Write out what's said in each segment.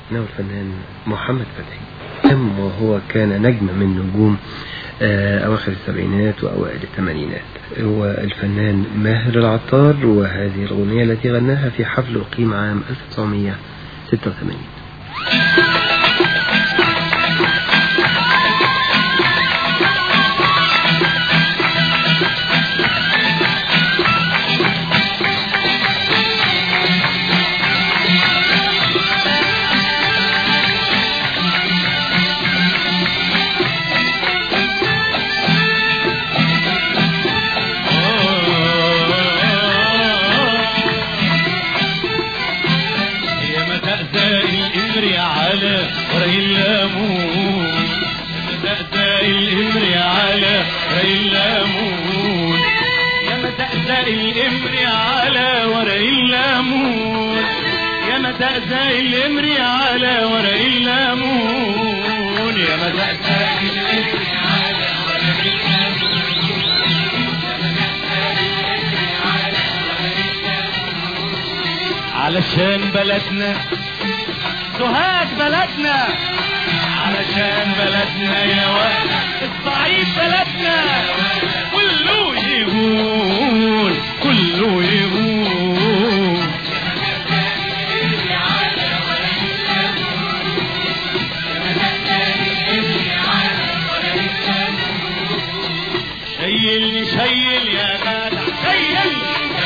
إنه الفنان محمد فتحي كم وهو كان نجم من نجوم آه، أواخر السبعينات وأوائل الثمانينات هو الفنان ماهر العطار وهذه الأغنية التي غناها في حفل أقيم عام 1986 يا متأذى الإمر على رأي الليمون متأذى الإمر على رأي الليمون يا متأذى الإمر على ورق الليمون يا متأذى الإمر على ورق الليمون يا متأذى الإمر على ورق علشان بلدنا سوهاج بلدنا علشان بلدنا يا ولد الصعيد بلدنا كله يقول كله يقول شيلني شيل يا جدع شيل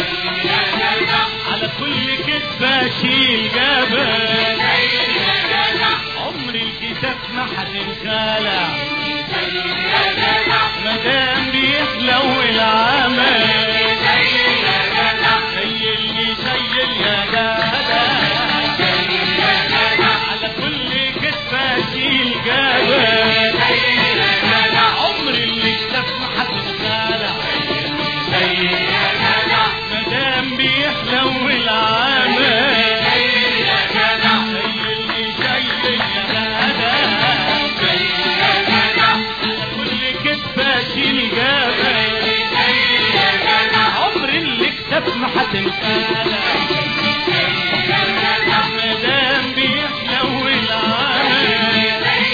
على كل كتفة شيل جبل عمر الكتاب ما هتنخلع مدام بيحلو العمل شيلني شيل يا جدع على كل كتفة شيل جبل عمر الكتاب ما هتنخلع مدام بيحلو العمل شيلني شيل يا جدع كل كتفة شيل جبل عمر اللي كتب ما هتنقلع مدام بيحلو العمل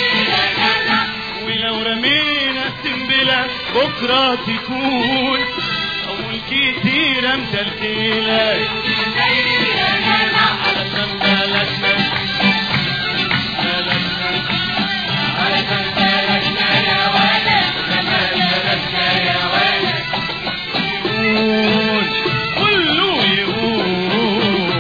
ولو رمينا سنبلة بكرة تكون أول كتيرة متلتلة علشان بلدنا بلدنا علشان بلدنا يا ولد بلدنا يا ولد يقول كله يقول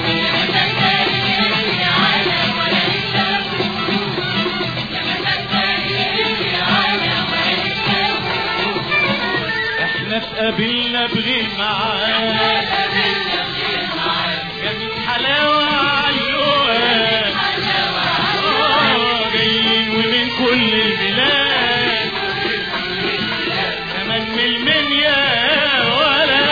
احنا اتقابلنا بغير معاد جابت حلاوة عاللقاء آه، جايين ومن كل البلاد كمان من المنيا ولا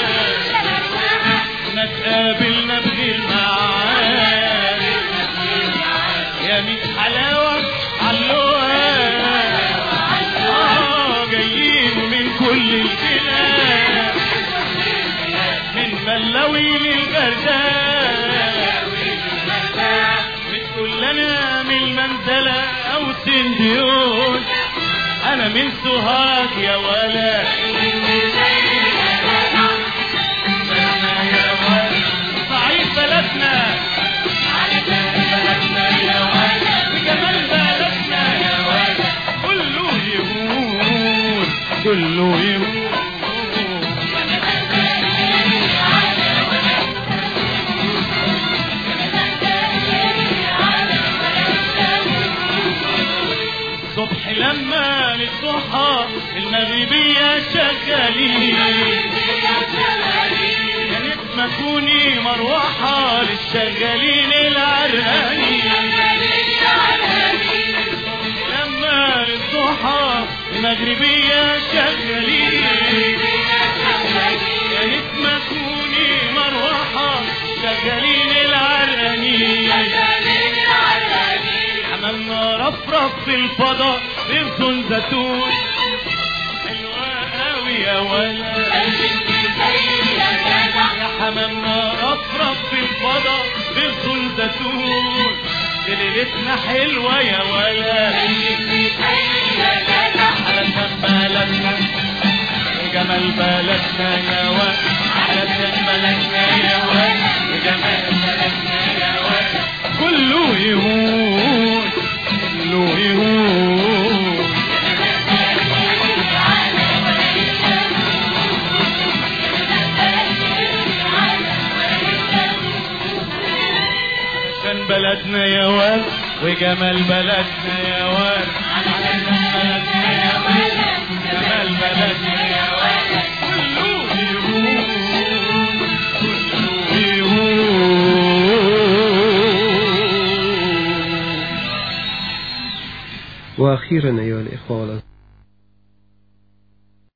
احنا اتقابلنا بغير معاد يا ميت حلاوة عاللقاء آه، جايين من كل البلاد من ملوي للغرداء بتقول لنا من المنزلة أو سنديون أنا من سوهاج يا ولا صعيد بلدنا بلدنا يا ولا جمال بلدنا يا ولا كله يهون كله يهون الصبح لما للضحى المغربية شغالين كانت ما كوني مروحة للشغالين العرقانين لما للضحى المغربية شغالين كانت ما كوني مروحة شغالين العرقانين حمامنا رفرف في الفضاء بغصن زيتون حلوة قوي يا ولد يا حمامنا رفرف في الفضاء بغصن زيتون دي ليلتنا حلوة يا ولا علشان بلدنا وجمال بلدنا يا ولا علشان بلدنا يا ولا وجمال بلدنا يا ولا كله يهون كله يهون عشان بلدنا يا واد وجمال بلدنا يا واد عشان بلدنا يا واد جمال بلدنا يا واد كله يهون كله يهون وأخيرا أيها الإخوة والأصدقاء